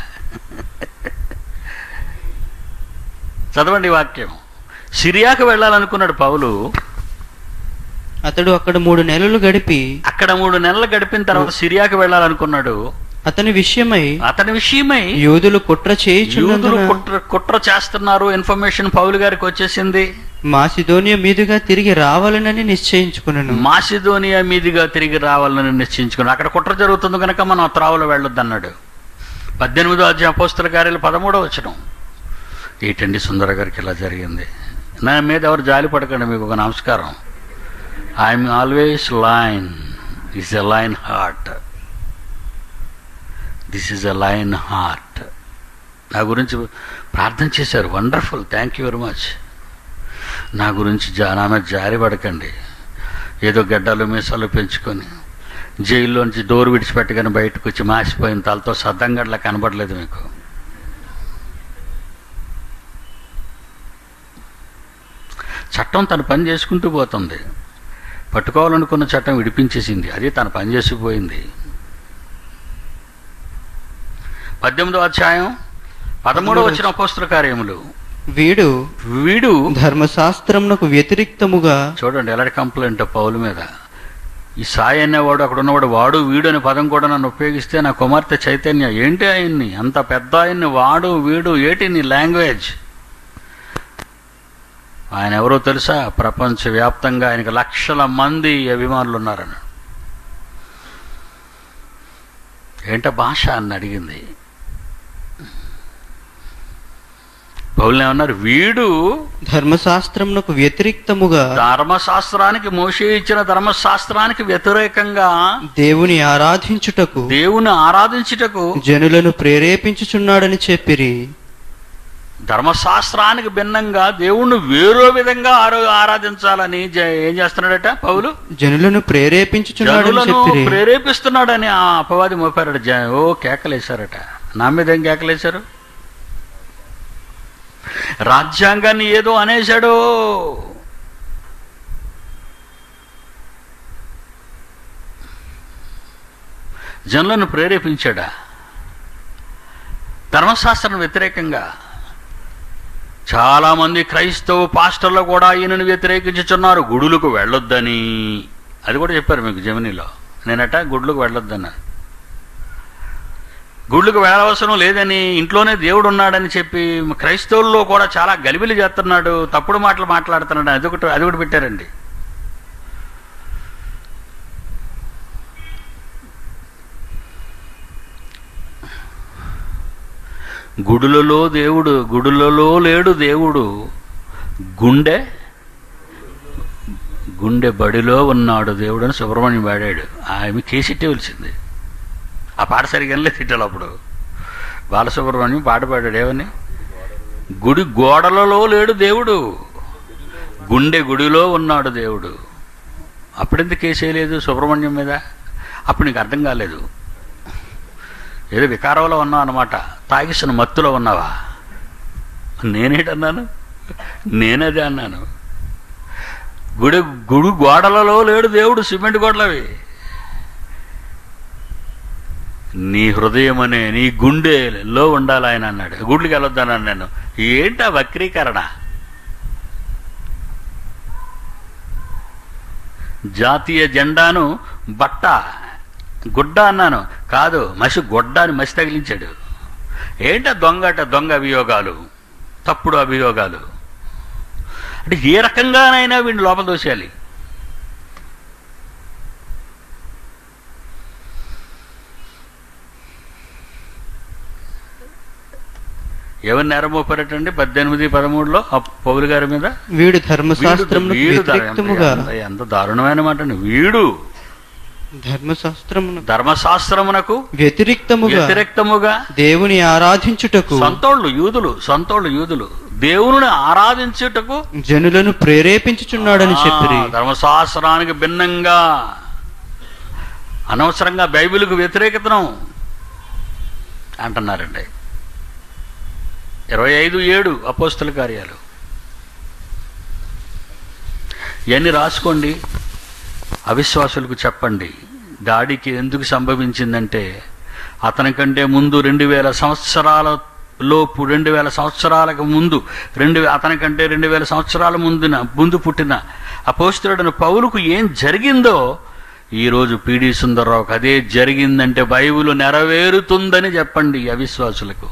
చదవండి ఈ వాక్యం సిరియాకు వెళ్ళాలనుకున్నాడు పౌలు అతడు అక్కడ మూడు నెలలు గడిపి అక్కడ మూడు నెలలు గడిపిన తర్వాత సిరియాకు వెళ్ళాలనుకున్నాడు అతని విషయమై అతని విషయమై యూదులు కుట్ర యూదులు చేయుచున్నందున కుట్ర కుట్ర చేస్తున్నారు ఇన్ఫర్మేషన్ పౌలు గారికి వచ్చేసింది మాసిదోనియ మీదుగా తిరిగి రావాలనని నిశ్చయించుకున్నాను మాసిదోనియా మీదుగా తిరిగి రావాలని నిశ్చయించుకున్నాడు అక్కడ కుట్ర జరుగుతుంది కనుక మనం ఆ త్రావులో వెళ్ళొద్దు అన్నాడు పద్దెనిమిదో అధ్యాయం అపోస్తుల కార్యాలు పదమూడో వచ్చడం ఏంటండి సుందర గారికి ఇలా జరిగింది నా మీద ఎవరు జాలి పడకండి మీకు ఒక నమస్కారం I'm always line is a line heart this is a line heart నా గురించి ప్రార్థన చేశారు wonderful thank you very much నా గురించి జా నా మీద జారి పడకండి ఏదో గడ్డలు మీసాలు పెంచుకొని జైల్లోంచి డోర్ విడిచిపెట్టగానే బయటకు వచ్చి మాసిపోయిన తలతో సద్దంగడ్లా కనబడలేదు మీకు చట్టం తన పని చేసుకుంటూ పోతుంది పట్టుకోవాలనుకున్న చట్టం విడిపించేసింది అది తన పని చేసిపోయింది పద్దెనిమిదో అధ్యాయం పదమూడో వచ్చిన అపోస్తుల కార్యములు వీడు వీడు ధర్మశాస్త్రమునకు వ్యతిరిక్తముగా చూడండి ఎలాంటి కంప్లైంట్ పౌలు మీద ఈ సాయి అనేవాడు అక్కడ ఉన్నవాడు వాడు వీడు అనే పదం కూడా నన్ను ఉపయోగిస్తే నా కుమార్తె చైతన్య ఏంటి ఆయన్ని అంత పెద్ద ఆయన్ని వాడు వీడు ఏటి నీ లాంగ్వేజ్ ఆయన ఎవరో తెలుసా ప్రపంచవ్యాప్తంగా ఆయనకు లక్షల మంది అభిమానులు ఉన్నారని ఏంట భాష అని అడిగింది పౌలు ఏమన్నారు వీడు ధర్మశాస్త్రమునకు వ్యతిరిక్తముగా ధర్మశాస్త్రానికి మోషే ఇచ్చిన ధర్మశాస్త్రానికి వ్యతిరేకంగా దేవుని ఆరాధించుటకు దేవుని ఆరాధించుటకు జనులను ప్రేరేపించుచున్నాడని చెప్పిరి ధర్మశాస్త్రానికి భిన్నంగా దేవుణ్ణి వేరో విధంగా ఆరో ఆరాధించాలని జ- ఏం చేస్తున్నాడట పౌలు జనులను ప్రేరేపించుచున్నాడని జనులను చెప్పిరి ప్రేరేపిస్తున్నాడని ఆ అపవాది మోపారట జ- ఓ కేకలేశారట నా మీద ఏం కేకలేశారు రాజ్యాంగాన్ని ఏదో అనేశాడో జనులను ప్రేరేపించాడా ధర్మశాస్త్రం వ్యతిరేకంగా చాలామంది క్రైస్తవ పాస్టర్లు కూడా ఈయనను వ్యతిరేకించుచున్నారు గుడులకు వెళ్ళొద్దని అది కూడా చెప్పారు మీకు జమినీలో నేనట గుడ్లకు వెళ్ళొద్దన్నా గుళ్ళకు వెళ్ళవసరం లేదని ఇంట్లోనే దేవుడు ఉన్నాడని చెప్పి క్రైస్తవుల్లో కూడా చాలా గలిబిలి చేస్తున్నాడు తప్పుడు మాటలు మాట్లాడుతున్నాడు అది ఒకటి అది ఒకటి పెట్టారండి గుడులలో దేవుడు గుడులలో లేడు దేవుడు గుండె గుండె బడిలో ఉన్నాడు దేవుడు అని సుబ్రహ్మణ్యం పాడాడు ఆమె కేసిట్టే వచ్చింది ఆ పాట సరిగ్గా లేదు తిట్టాలి అప్పుడు బాలసుబ్రహ్మణ్యం పాట పాడాడు ఏమని గుడి గోడలలో లేడు దేవుడు గుండె గుడిలో ఉన్నాడు దేవుడు అప్పుడెందుకు కేసేయలేదు సుబ్రహ్మణ్యం మీద అప్పుడు నీకు అర్థం కాలేదు ఏదో వికారంలో ఉన్నావు అనమాట తాగిసిన మత్తులో ఉన్నావా నేనేటన్నాను నేనదే అన్నాను గుడి గుడి గోడలలో లేడు దేవుడు సిమెంట్ గోడలవి నీ హృదయం అనే నీ గుండెలో ఉండాలి ఆయన అన్నాడు గుడ్లకి వెళ్ళొద్దన్నాను నేను ఏంటా వక్రీకరణ జాతీయ జెండాను బట్ట గుడ్డ అన్నాను కాదు మసి గుడ్డ అని మసి తగిలించాడు ఏంట దొంగట దొంగ అభియోగాలు తప్పుడు అభియోగాలు అంటే ఏ రకంగానైనా వీడిని లోపల దోసేయాలి ఎవరు నేరం మోపారటండి పద్దెనిమిది పదమూడులో ఆ పౌలు గారి మీద వీడు ధర్మశాస్త్రమునకు వీడు దా- వ్యతిరిక్తముగా ఎంత- ఎంత దారుణమైన మాట అండి. వీడు ధర్మశాస్త్రమును ధర్మశాస్త్రమునకు వ్యతిరిక్తముగా వ్యతిరేక్తముగా దేవుని ఆరాధించుటకు సొంతోళ్ళు యూదులు సొంతోళ్ళు యూదులు దేవుని ఆరాధించుటకు జనులను ప్రేరేపించుచున్నాడని చెప్పిరి ఆ, ధర్మశాస్త్రానికి భిన్నంగా అనవసరంగా బైబిల్కు వ్యతిరేకతను అంటున్నారండి ఇరవై ఐదు ఏడు అపోస్తుల కార్యాలు ఇవన్నీ రాసుకోండి అవిశ్వాసులకు చెప్పండి దాడికి ఎందుకు సంభవించిందంటే అతనికంటే ముందు రెండు వేల సంవత్సరాల లోపు రెండు వేల సంవత్సరాలకు ముందు రెండు అతనికంటే రెండు వేల సంవత్సరాల ముందున ముందు పుట్టిన అపోస్తుడైన పౌలుకు ఏం జరిగిందో ఈరోజు పీడి సుందర్రావుకు అదే జరిగిందంటే బైబిల్ నెరవేరుతుందని చెప్పండి ఈ అవిశ్వాసులకు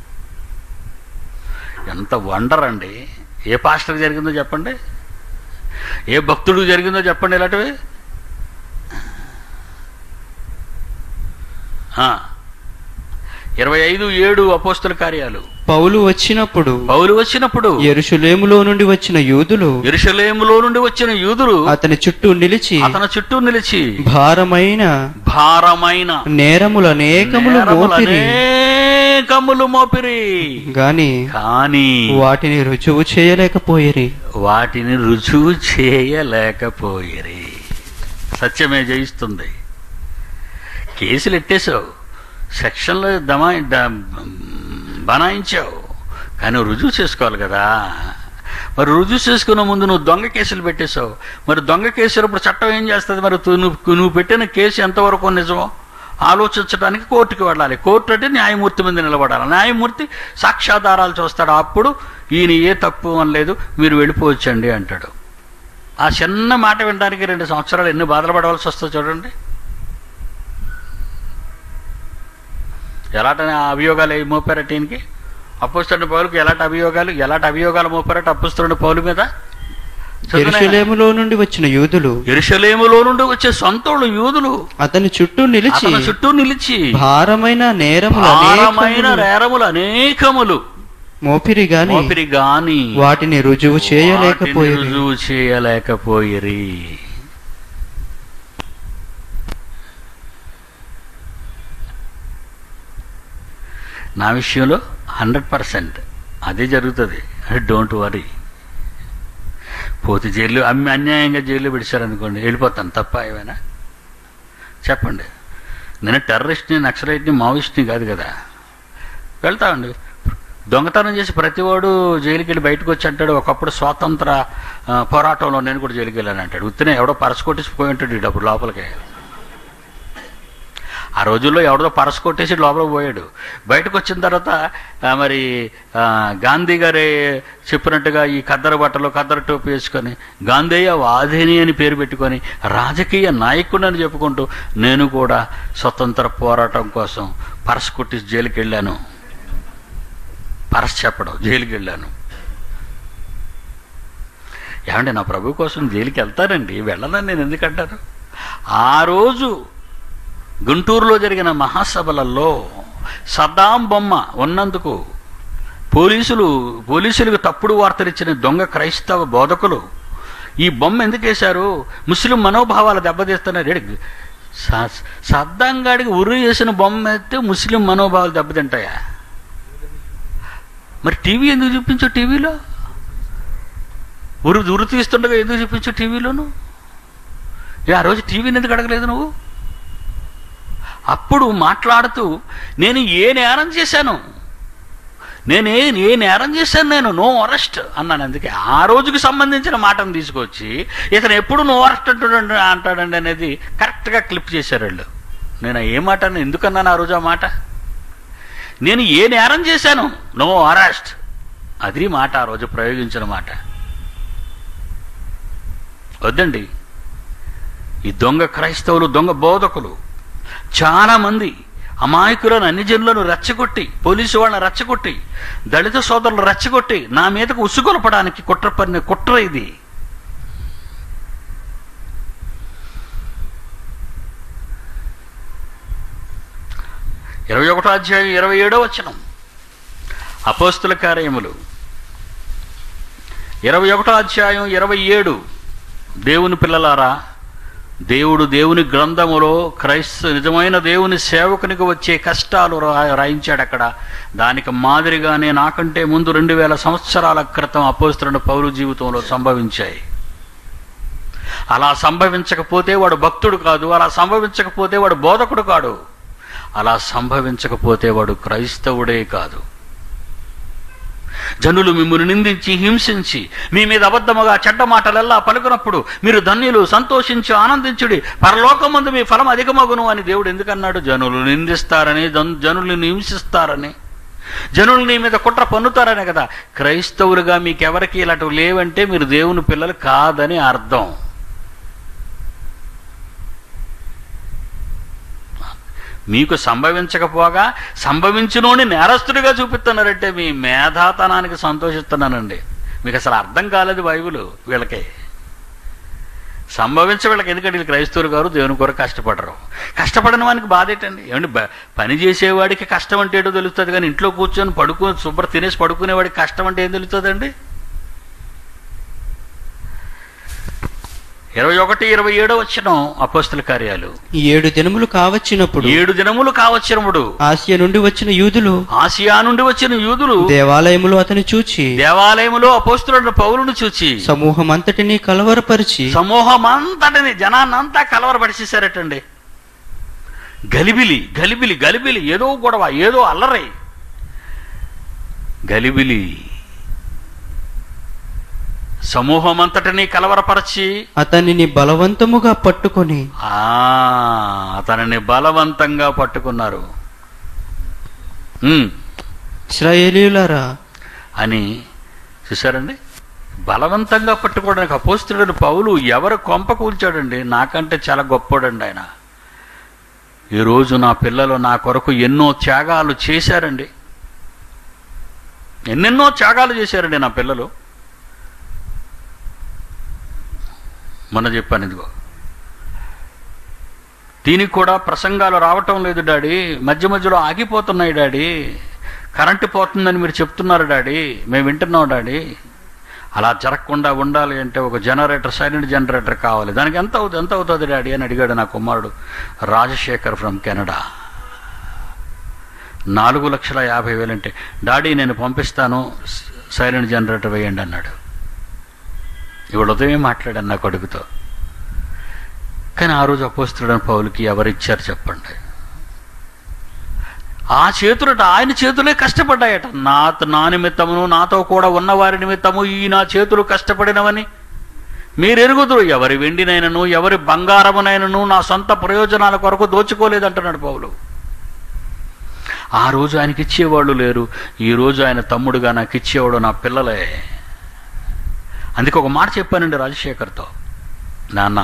ఎంత వండర్ అండి ఏ పాస్టర్కి జరిగిందో చెప్పండి ఏ భక్తుడికి జరిగిందో చెప్పండి ఇలాంటివి ఆ, ఇరవై ఐదు ఏడు అపోస్తుల కార్యాలు పౌలు వచ్చినప్పుడు పౌలు వచ్చినప్పుడు ఎరుషులేములో నుండి వచ్చిన యూదులు ఎరుషలేములో నుండి వచ్చిన యూదులు అతని చుట్టూ నిలిచి అతని చుట్టూ నిలిచి భారమైన భారమైన నేరములు అనేకములు మోపిరి నేరములనేకములు మోపిరి గాని కానీ వాటిని రుజువు చేయలేకపోయిరి వాటిని రుజువు చేయలేకపోయిరి సత్యమే జయిస్తుంది కేసులు ఎట్టేశావు సెక్షన్లో దమా ద- బనాయించావు కానీ రుజువు చేసుకోవాలి కదా మరి రుజువు చేసుకున్న ముందు నువ్వు దొంగ కేసులు పెట్టేశావు మరి దొంగ కేసులు ఇప్పుడు చట్టం ఏం చేస్తుంది మరి తు- నువ్వు నువ్వు పెట్టిన కేసు ఎంతవరకు నిజమో ఆలోచించడానికి కోర్టుకి వెళ్ళాలి కోర్టు అంటే న్యాయమూర్తి మీద నిలబడాలి న్యాయమూర్తి సాక్ష్యాధారాలు చూస్తాడు అప్పుడు ఈయన ఏ తప్పు అనలేదు మీరు వెళ్ళిపోవచ్చండి అంటాడు ఆ చిన్న మాట వినడానికి రెండు సంవత్సరాలు ఎన్ని బాధలు పడవలసి వస్తుందో చూడండి ఎలాంటి అభియోగాలు ఏ మోపారట ఈయనకి అప్పుస్తున్న పౌలుకి ఎలాంటి అభియోగాలు ఎలాంటి అభియోగాలు మోపారట అప్పుస్తున్న పౌలు మీద చదువునాయనా? ఎరుషలేములో నుండి వచ్చిన యూదులు యెరూషలేములో నుండి వచ్చే సొంతోళ్ళు యూదులు అతని చుట్టూ నిలిచి అతని చుట్టూ నిలిచి భారమైన నేరములు భారమైన అనేకములు నేరములు అనేకములు మోపిరి గాని మోపిరి గాని వాటిని రుజువు వాటిని చేయలేకపోయి రుజువు చేయలేకపోయిరి నా విషయంలో హండ్రెడ్ పర్సెంట్ అదే జరుగుతుంది డోంట్ వరీ పోతే జైలు అమ్మి అన్యాయంగా జైల్లో పెడిచారనుకోండి వెళ్ళిపోతాను తప్ప ఏమైనా చెప్పండి నేను టెర్రరిస్ట్ని నక్సలైట్ని మావోయిస్ట్ని కాదు కదా వెళ్తామండి దొంగతనం చేసి ప్రతివాడు జైలుకి వెళ్ళి బయటకు వచ్చి అంటాడు ఒకప్పుడు స్వాతంత్ర ఆ, పోరాటంలో నేను కూడా జైలుకి వెళ్ళాను అంటాడు ఉత్తినే ఎవడో పరస కొట్టేసి పోయి ఉంటాడు ఈ డబ్బు లోపలికి ఆ రోజుల్లో ఎవడో పరస కొట్టేసి లోపలికి పోయాడు బయటకు వచ్చిన తర్వాత ఆ, మరి ఆ, గాంధీ గారే చెప్పినట్టుగా ఈ కద్దరు బట్టలు కద్దరు టోపీ వేసుకొని గాంధేయ వాధిని అని పేరు పెట్టుకొని రాజకీయ నాయకుడు అని చెప్పుకుంటూ నేను కూడా స్వతంత్ర పోరాటం కోసం పరస కొట్టేసి జైలుకి వెళ్ళాను పరస చెప్పడం జైలుకి వెళ్ళాను ఏమంటే నా ప్రభు కోసం జైలుకి వెళ్తానండి వెళ్ళనని నేను ఎందుకంటాను ఆ రోజు గుంటూరులో జరిగిన మహాసభలలో సద్దాం బొమ్మ ఉన్నందుకు పోలీసులు పోలీసులకు తప్పుడు వార్తలు ఇచ్చిన దొంగ క్రైస్తవ బోధకులు ఈ బొమ్మ ఎందుకు వేశారు ముస్లిం మనోభావాలు దెబ్బతీస్తున్నారు ఏడు స- సద్దాం గాడికి ఉరి వేసిన బొమ్మ అయితే ముస్లిం మనోభావాలు దెబ్బతింటాయా మరి టీవీ ఎందుకు చూపించు టీవీలో ఉరు ఉరు తీస్తుండగా ఎందుకు చూపించు టీవీలోను ఏ ఆ రోజు టీవీని ఎందుకు అడగలేదు నువ్వు అప్పుడు మాట్లాడుతూ నేను ఏ నేరం చేశాను నేనే ఏ నేరం చేశాను నేను నో అరెస్ట్ అన్నాను అందుకే ఆ రోజుకి సంబంధించిన మాటను తీసుకొచ్చి ఇతను ఎప్పుడు నో అరెస్ట్ అంటాడండి అంటాడండి అనేది కరెక్ట్గా క్లిప్ చేశారు వాళ్ళు నేను ఏ మాట అన్నా- ఎందుకన్నాను ఆ రోజు ఆ మాట నేను ఏ నేరం చేశాను నో అరెస్ట్ అది మాట ఆ రోజు ప్రయోగించిన మాట వద్దండి ఈ దొంగ క్రైస్తవులు దొంగ బోధకులు చాలామంది అమాయకులను అన్ని జనులను రెచ్చగొట్టి పోలీసు వాళ్ళని రెచ్చగొట్టి దళిత సోదరులు రెచ్చగొట్టి నా మీదకు ఉసుగొలపడానికి కుట్ర పని కుట్ర ఇది ఇరవై ఒకటో అధ్యాయం ఇరవై ఏడో వచనం అపోస్తుల కార్యములు ఇరవై ఒకటో అధ్యాయం ఇరవై ఏడు దేవుని పిల్లలారా దేవుడు దేవుని గ్రంథములో క్రైస్త నిజమైన దేవుని సేవకునికి వచ్చే కష్టాలు రా- రాయించాడు అక్కడ దానికి మాదిరిగానే నాకంటే ముందు రెండు వేల సంవత్సరాల క్రితం అపోస్తున్న పౌరు జీవితంలో సంభవించాయి అలా సంభవించకపోతే వాడు భక్తుడు కాదు అలా సంభవించకపోతే వాడు బోధకుడు కాడు అలా సంభవించకపోతే వాడు క్రైస్తవుడే కాదు జనులు మిమ్మల్ని నిందించి హింసించి మీ మీద అబద్ధముగా చెడ్డ మాటలెల్లా పలుకునప్పుడు మీరు ధన్యులు సంతోషించి ఆనందించుడి పరలోకమందు మీ ఫలం అధికమగును అని దేవుడు ఎందుకన్నాడు జనులు నిందిస్తారని జన్- జనుల్ని హింసిస్తారని జనులు నీ మీద కుట్ర పన్నుతారనే కదా క్రైస్తవులుగా మీకెవరికి ఇలాంటివి లేవంటే మీరు దేవుని పిల్లలు కాదని అర్థం మీకు సంభవించకపోగా సంభవించునోని నేరస్తుడిగా చూపిస్తున్నారంటే మీ మేధాతనానికి సంతోషిస్తున్నానండి మీకు అసలు అర్థం కాలేదు బైబిల్ వీళ్ళకి సంభవించ వీళ్ళకి ఎందుకంటే వీళ్ళు క్రైస్తవులు గారు దేవుని కొరకు కష్టపడరు కష్టపడిన వానికి బాధ ఏంటండి ఏమండి బ- పని చేసేవాడికి కష్టం అంటే ఏంటో తెలుస్తుంది కానీ ఇంట్లో కూర్చొని పడుకో శుభ్ర తినేసి పడుకునేవాడికి కష్టం అంటే ఏం తెలుస్తుందండి ఇరవై ఒకటి ఇరవై ఏడో వచ్చిన అపోస్తుల కార్యాలు ఏడు దినములు కావచ్చినప్పుడు ఏడు దినములు కావచ్చినప్పుడు ఆసియా నుండి వచ్చిన యూదులు ఆసియా నుండి వచ్చిన యూదులు దేవాలయములో అతని చూచి దేవాలయములో అపోస్తులను పౌలును చూచి సమూహం అంతటిని కలవరపరిచి సమూహం అంతటిని జనాన్నంతా కలవరపడిచేశారటండి గలిబిలి గలిబిలి గలిబిలి ఏదో గొడవ ఏదో అల్లరి గలిబిలి సమూహం అంతటినీ కలవరపరచి అతనిని బలవంతముగా పట్టుకొని ఆ అతనిని బలవంతంగా పట్టుకున్నారు ఉమ్, ఇస్రాయేలీయులారా అని చూసారండి బలవంతంగా పట్టుకోవడానికి అపోస్తుడైన పౌలు ఎవరు కొంప కూల్చాడండి నాకంటే చాలా గొప్పోడండి ఆయన ఈరోజు నా పిల్లలు నా కొరకు ఎన్నో త్యాగాలు చేశారండి ఎన్నెన్నో త్యాగాలు చేశారండి నా పిల్లలు మొన్న చెప్పాను ఇదిగో దీనికి కూడా ప్రసంగాలు రావటం లేదు డాడీ మధ్య మధ్యలో ఆగిపోతున్నాయి డాడీ కరెంటు పోతుందని మీరు చెప్తున్నారు డాడీ మేము వింటున్నాం డాడీ అలా జరగకుండా ఉండాలి అంటే ఒక జనరేటర్ సైలెంట్ జనరేటర్ కావాలి దానికి ఎంత అవుతుంది ఎంత అవుతుంది డాడీ అని అడిగాడు నా కుమారుడు రాజశేఖర్ ఫ్రమ్ కెనడా నాలుగు లక్షల యాభై వేలు అంటే డాడీ నేను పంపిస్తాను సైలెంట్ జనరేటర్ వేయండి అన్నాడు ఇవాళ ఉదయం మాట్లాడాను నా కొడుకుతో కానీ ఆ రోజు అపోస్తుడని పౌలకి ఎవరిచ్చారు చెప్పండి ఆ చేతులట ఆయన చేతులే కష్టపడ్డాయట నా నా నిమిత్తమును నాతో కూడా ఉన్నవారి నిమిత్తము ఈ నా చేతులు కష్టపడినవని మీరు ఎరుగుదురు ఎవరి వెండినైనను ఎవరి బంగారమునైనను నా సొంత ప్రయోజనాల కొరకు దోచుకోలేదంటున్నాడు పౌలు ఆ రోజు ఆయనకి ఇచ్చేవాళ్ళు లేరు ఈ రోజు ఆయన తమ్ముడుగా నాకు ఇచ్చేవాడు నా పిల్లలే అందుకే ఒక మాట చెప్పానండి రాజశేఖర్తో నాన్న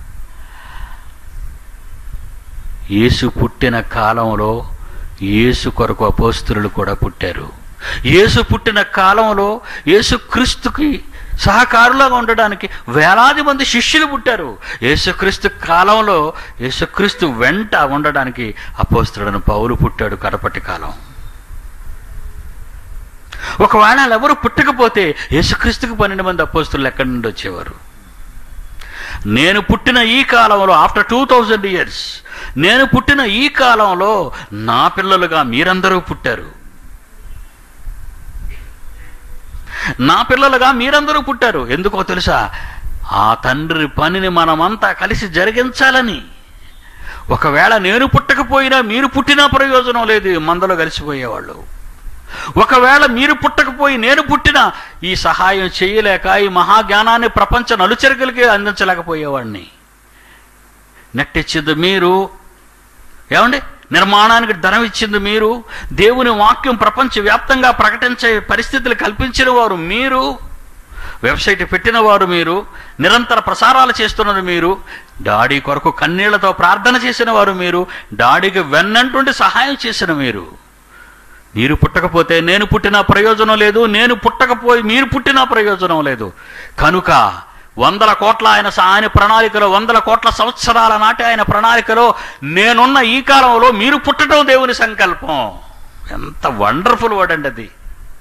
యేసు పుట్టిన కాలంలో యేసు కొరకు అపోస్తులు కూడా పుట్టారు యేసు పుట్టిన కాలంలో యేసు క్రీస్తుకి సహకారులుగా ఉండడానికి వేలాది మంది శిష్యులు పుట్టారు యేసుక్రీస్తు కాలంలో యేసుక్రీస్తు వెంట ఉండడానికి అపోస్తుడను పౌలు పుట్టాడు కడపటి కాలం ఒకవేళ వాళ్ళు ఎవరు పుట్టకపోతే యేసుక్రీస్తుకు పన్నెండు మంది అపోస్తులు ఎక్కడి నుండి వచ్చేవారు నేను పుట్టిన ఈ కాలంలో ఆఫ్టర్ టూ థౌజండ్ ఇయర్స్ నేను పుట్టిన ఈ కాలంలో నా పిల్లలుగా మీరందరూ పుట్టారు నా పిల్లలుగా మీరందరూ పుట్టారు ఎందుకో తెలుసా ఆ తండ్రి పనిని మనమంతా కలిసి జరిగించాలని ఒకవేళ నేను పుట్టకపోయినా మీరు పుట్టినా ప్రయోజనం లేదు ఈ మందలో కలిసిపోయేవాళ్ళు ఒకవేళ మీరు పుట్టకపోయి నేను పుట్టినా ఈ సహాయం చేయలేక ఈ మహాజ్ఞానాన్ని ప్రపంచ నలుచెరగలికి అందించలేకపోయేవాడిని నెట్టిచ్చింది మీరు ఏమండి నిర్మాణానికి ధనం ఇచ్చింది మీరు దేవుని వాక్యం ప్రపంచవ్యాప్తంగా ప్రకటించే పరిస్థితులు కల్పించిన వారు మీరు వెబ్సైట్ పెట్టిన వారు మీరు నిరంతర ప్రసారాలు చేస్తున్నది మీరు డాడీ కొరకు కన్నీళ్లతో ప్రార్థన చేసిన వారు మీరు డాడీకి వెన్నంటుండి సహాయం చేసిన మీరు మీరు పుట్టకపోతే నేను పుట్టిన ప్రయోజనం లేదు నేను పుట్టకపోయి మీరు పుట్టిన ప్రయోజనం లేదు కనుక వందల కోట్ల ఆయన స- ఆయన ప్రణాళికలో వందల కోట్ల సంవత్సరాల నాటి ఆయన ప్రణాళికలో నేనున్న ఈ కాలంలో మీరు పుట్టడం దేవుని సంకల్పం ఎంత వండర్ఫుల్ వర్డ్ అండి అది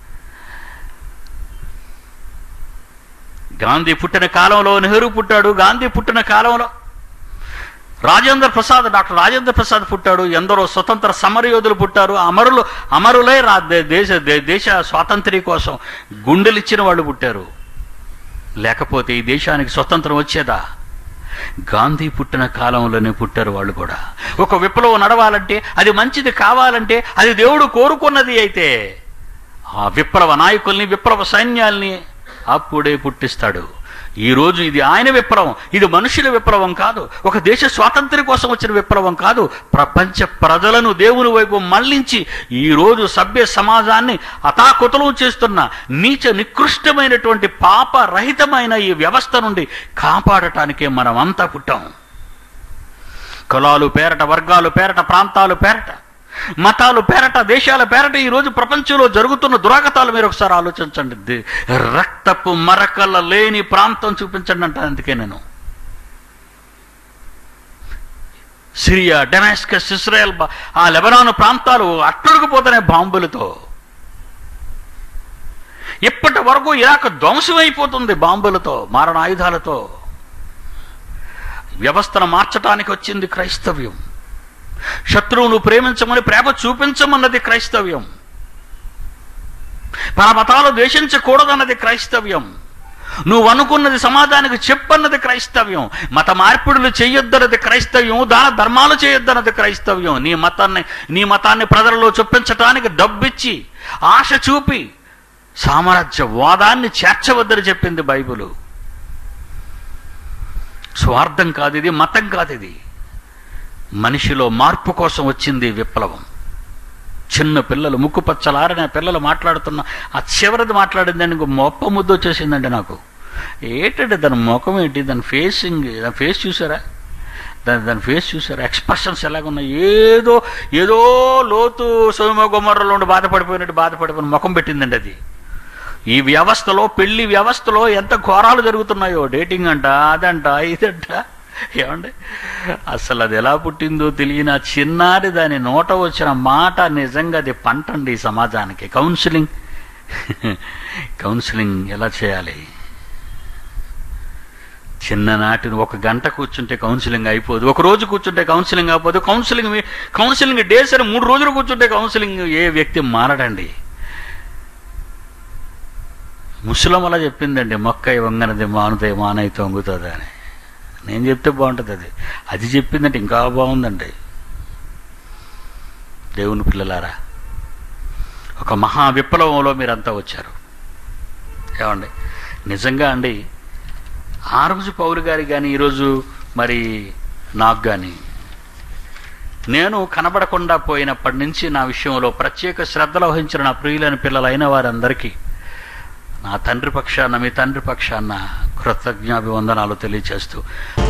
గాంధీ పుట్టిన కాలంలో నెహ్రూ పుట్టాడు గాంధీ పుట్టిన కాలంలో రాజేంద్ర ప్రసాద్ డాక్టర్ రాజేంద్ర ప్రసాద్ పుట్టాడు ఎందరో స్వతంత్ర సమరయోధులు పుట్టారు అమరులు అమరులై రా దే- దేశ దే- దేశ స్వాతంత్ర్యం కోసం గుండెలు ఇచ్చిన వాళ్ళు పుట్టారు లేకపోతే ఈ దేశానికి స్వతంత్రం వచ్చేదా గాంధీ పుట్టిన కాలంలోనే పుట్టారు వాళ్ళు కూడా ఒక విప్లవం నడవాలంటే అది మంచిది కావాలంటే అది దేవుడు కోరుకున్నది అయితే ఆ విప్లవ నాయకుల్ని విప్లవ సైన్యాల్ని అప్పుడే పుట్టిస్తాడు ఈ రోజు ఇది ఆయన విప్లవం ఇది మనుషుల విప్లవం కాదు ఒక దేశ స్వాతంత్ర్యం కోసం వచ్చిన విప్లవం కాదు ప్రపంచ ప్రజలను దేవుని వైపు మళ్లించి ఈ రోజు సభ్య సమాజాన్ని అతాకుతలం చేస్తున్న నీచ నికృష్టమైనటువంటి పాప రహితమైన ఈ వ్యవస్థ నుండి కాపాడటానికే మనమంతా పుట్టాం కులాలు పేరట వర్గాలు పేరట ప్రాంతాలు పేరట మతాలు పేరట దేశాల పేరట ఈ రోజు ప్రపంచంలో జరుగుతున్న దురాగతాలు మీరు ఒకసారి ఆలోచించండి ది- రక్తపు మరకల లేని ప్రాంతం చూపించండి అంటే అందుకే నేను సిరియా డెమాస్కస్ ఇస్రాయల్ బ- ఆ లెబనాన్ ప్రాంతాలు అట్టుడుకుపోతున్నాయి బాంబులతో ఇప్పటి వరకు ఇరాక్ ధ్వంసమైపోతుంది బాంబులతో మారణ ఆయుధాలతో వ్యవస్థను మార్చటానికి వచ్చింది క్రైస్తవ్యం శత్రువును ప్రేమించమని ప్రేమ చూపించమన్నది క్రైస్తవ్యం పరమతాలు ద్వేషించకూడదన్నది క్రైస్తవ్యం నువ్వు అనుకున్నది సమాజానికి చెప్పన్నది క్రైస్తవ్యం మత మార్పిడులు చేయొద్దన్నది క్రైస్తవ్యం దాన ధర్మాలు చేయొద్దన్నది క్రైస్తవ్యం నీ మతాన్ని నీ మతాన్ని ప్రజలలో చొప్పించటానికి డబ్బిచ్చి ఆశ చూపి సామ్రాజ్యవాదాన్ని చేర్చవద్దని చెప్పింది బైబిలు స్వార్థం కాదు ఇది మతం కాదు ఇది మనిషిలో మార్పు కోసం వచ్చింది ఈ విప్లవం చిన్న పిల్లలు ముక్కు పచ్చలారని ఆ పిల్లలు మాట్లాడుతున్న ఆ చివరిది మాట్లాడిందని ఇంకో మొప్ప ముద్ద వచ్చేసిందండి నాకు ఏంటంటే దాని ముఖం ఏంటి దాని ఫేసింగ్ దాని ఫేస్ చూసారా దాని దాని ఫేస్ చూసారా ఎక్స్ప్రెషన్స్ ఎలాగున్నాయి ఏదో ఏదో లోతు సోమ గుమ్మర్రలో ఉండి బాధపడిపోయినట్టు బాధపడిపోయిన ముఖం పెట్టిందండి అది ఈ వ్యవస్థలో పెళ్లి వ్యవస్థలో ఎంత ఘోరాలు జరుగుతున్నాయో డేటింగ్ అంట అదంట ఇదంట ఏమండి అసలు అది ఎలా పుట్టిందో తెలియని ఆ చిన్నారి దాని నోట వచ్చిన మాట నిజంగా అది పంట అండి ఈ సమాజానికి కౌన్సిలింగ్ కౌన్సిలింగ్ ఎలా చేయాలి చిన్ననాటి ఒక గంట కూర్చుంటే కౌన్సిలింగ్ అయిపోదు ఒక రోజు కూర్చుంటే కౌన్సిలింగ్ అయిపోదు కౌన్సిలింగ్ మీ- కౌన్సిలింగ్ డేస్ అని మూడు రోజులు కూర్చుంటే కౌన్సిలింగ్ ఏ వ్యక్తి మారడండి ముసలం అలా చెప్పిందండి మొక్క వంగనది మానుతాయి మానైతే వంగుతుంది అని నేను చెప్తే బాగుంటుంది అది అది చెప్పిందంటే ఇంకా బాగుందండి దేవుని పిల్లలారా ఒక మహా విప్లవంలో మీరంతా వచ్చారు ఏమండి నిజంగా అండి ఆ రోజు పౌరు గారికి కానీ ఈరోజు మరి నాకు కానీ నేను కనబడకుండా పోయినప్పటి నుంచి నా విషయంలో ప్రత్యేక శ్రద్ధలు వహించిన నా ప్రియులైన పిల్లలైన వారందరికీ నా తండ్రి పక్షాన మీ తండ్రి పక్షాన కృతజ్ఞాభివందనాలు తెలియచేస్తూ